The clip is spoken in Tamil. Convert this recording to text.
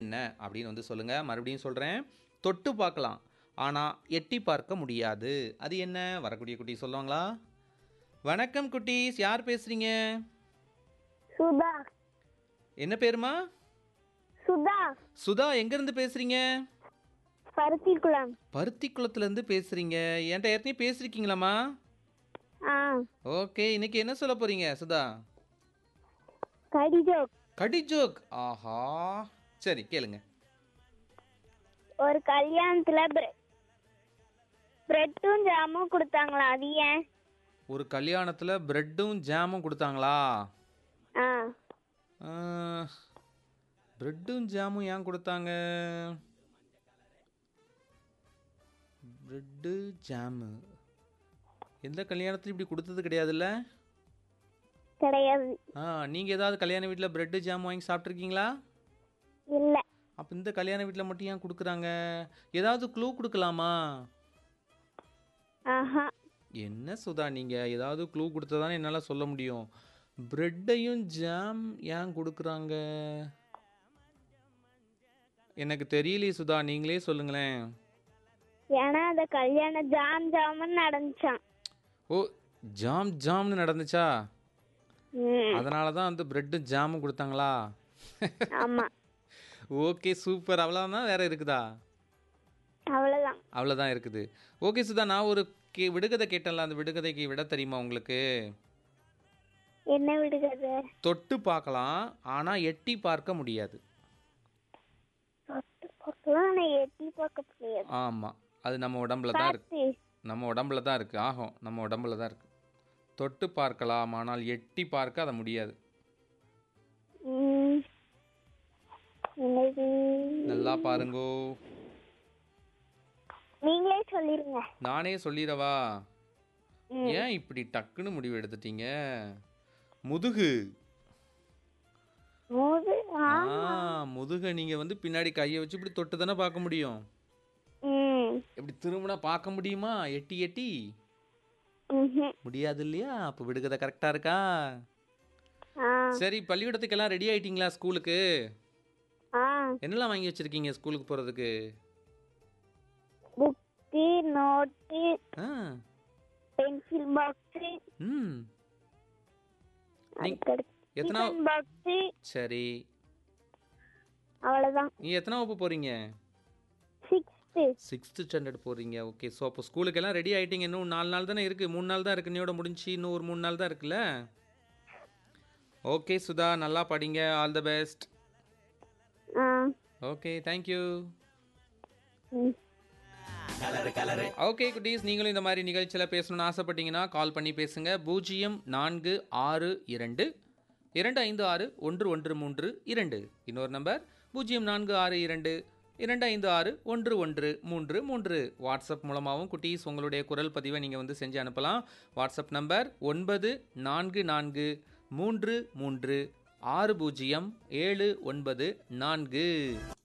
என்ன அப்படின்னு வந்து சொல்லுங்கள் மறுபடியும் சொல்கிறேன் தொட்டு பார்க்கலாம் ஆனால் எட்டி பார்க்க முடியாது அது என்ன வரக்கூடிய குட்டி சொல்லுவாங்களா வணக்கம் குட்டீஸ் யார் பேசுகிறீங்க சுதா என்ன பேருமா சுதா சுதா எங்கேருந்து பேசுகிறீங்க பருத்திக்குளம் பருத்தி குளத்துலேருந்து பேசுகிறீங்க என்கிட்ட ஏற்கனவே பேசியிருக்கீங்களாம்மா ஆ ஓகே இன்னைக்கு என்ன சொல்ல போகிறீங்க சுதா கடிஜோக் கடி ஜோக் ஆஹா சரி கேளுங்க ஒரு கல்யாணத்துல பிரெட்டும் ஜாமும் கொடுத்தாங்களா அது ஏன் ஒரு கல்யாணத்தில் ப்ரெட்டும் ஜாமும் கொடுத்தாங்களா ஆ ப்ரெட்டும் ஜாமும் ஏன் கொடுத்தாங்க ப்ரெட்டு ஜாமு எந்த கல்யாணத்துலையும் இப்படி கொடுத்தது கிடையாதுல்ல கிடையாது ஆ நீங்கள் ஏதாவது கல்யாண வீட்டில் ப்ரெட்டு ஜாம் வாங்கி சாப்பிட்ருக்கீங்களா இல்ல அப்போ இந்த கல்யாண வீட்டில் மட்டும் ஏன் கொடுக்குறாங்க ஏதாவது க்ளூ கொடுக்கலாமா ஆஹா என்ன சுதா நீங்கள் ஏதாவது க்ளூ கொடுத்ததானே என்னால் சொல்ல முடியும் ப்ரெட்டையும் ஜாம் ஏன் கொடுக்குறாங்க எனக்கு தெரியலையே சுதா நீங்களே சொல்லுங்களேன் ஏன்னா அந்த கல்யாணம் ஜாம் ஜாமுன்னு நடந்துச்சான் ஓ ஜாம் ஜாம்னு நடந்துச்சா ம் அதனால தான் வந்து ப்ரெட்டும் ஜாமும் கொடுத்தாங்களா ஆமா ஓகே சூப்பர் அவ்வளோதான் வேற இருக்குதா அவ்வளவுதான் அவ்வளோதான் இருக்குது ஓகே சுதா நான் ஒரு கே விடுகதை கேட்டேன்ல அந்த விடுகதைக்கு விட தெரியுமா உங்களுக்கு என்ன விடுகிறது தொட்டு பார்க்கலாம் ஆனால் எட்டி பார்க்க முடியாது தொட்டு பார்க்கலாம் ஆனா எட்டி பார்க்க முடியாது ஆமாம் அது நம்ம உடம்புல தான் இருக்கு காத்து நம்ம உடம்புல தான் இருக்குது ஆகும் நம்ம உடம்புல தான் இருக்குது தொட்டு பார்க்கலாம் ஆனால் எட்டி பார்க்க அதை முடியாது ம். என்னது? நல்லா பாருங்கோ நீங்களே சொல்லிருங்க நானே சொல்லிடவா ம். ஏன் இப்படி டக்குன்னு முடிவு எடுத்துட்டீங்க முதுகு மூது ஆ ஆ முதுகை நீங்கள் வந்து பின்னாடி கையை வச்சு இப்படி தொட்டு தானே பார்க்க முடியும் ம் இப்படி திரும்பினா பார்க்க முடியுமா எட்டி எட்டி ம்ஹும். முடியாது இல்லையா அப்போ விடுகதை கரெக்டாக இருக்கா ஆ சரி பள்ளிக்கூடத்துக்கெல்லாம் ரெடி ஆயிட்டீங்களா ஸ்கூலுக்கு ஆ என்னெல்லாம் வாங்கி வச்சிருக்கீங்க ஸ்கூலுக்கு போகிறதுக்கு புக்கு நோட்டு ஆ பென்சில் பாக்ஸு ம் நீ- அதுக்கடுத்து எத்தனா டிஃபன் பாக்ஸு சரி அவ்வளோதான் நீ எத்தனை வகுப்பு போகிறீங்க சிக்ஸ்த்து சிக்ஸ்த்து ஸ்டாண்டர்ட் போகிறீங்க ஓகே ஸோ அப்போ ஸ்கூலுக்கெல்லாம் ரெடி ஆகிட்டீங்க இன்னும் நாலு நாள் தானே இருக்குது மூணு நாள் தான் இருக்குது நீயோட முடிஞ்சு இன்னும் ஒரு மூணு நாள் தான் இருக்குல்ல ஓகே சுதா நல்லா படிங்க ஆல் த பெஸ்ட் ஆ ஓகே தேங்க்யூ ம் ஓகே குட்டீஸ் நீங்களும் இந்த மாதிரி நிகழ்ச்சியில் பேசணும்னு ஆசைப்பட்டீங்கன்னா கால் பண்ணி பேசுங்க பூஜ்ஜியம் நான்கு ஆறு இரண்டு இரண்டு ஐந்து ஆறு ஒன்று ஒன்று மூன்று இரண்டு இன்னொரு நம்பர் பூஜ்ஜியம் நான்கு ஆறு இரண்டு இரண்டு ஐந்து ஆறு ஒன்று ஒன்று மூன்று மூன்று வாட்ஸ்அப் மூலமாகவும் குட்டீஸ் உங்களுடைய குரல் பதிவை நீங்கள் வந்து செஞ்சு அனுப்பலாம் வாட்ஸ்அப் நம்பர் ஒன்பது நான்கு நான்கு மூன்று மூன்று ஆறு பூஜ்ஜியம் ஏழு ஒன்பது நான்கு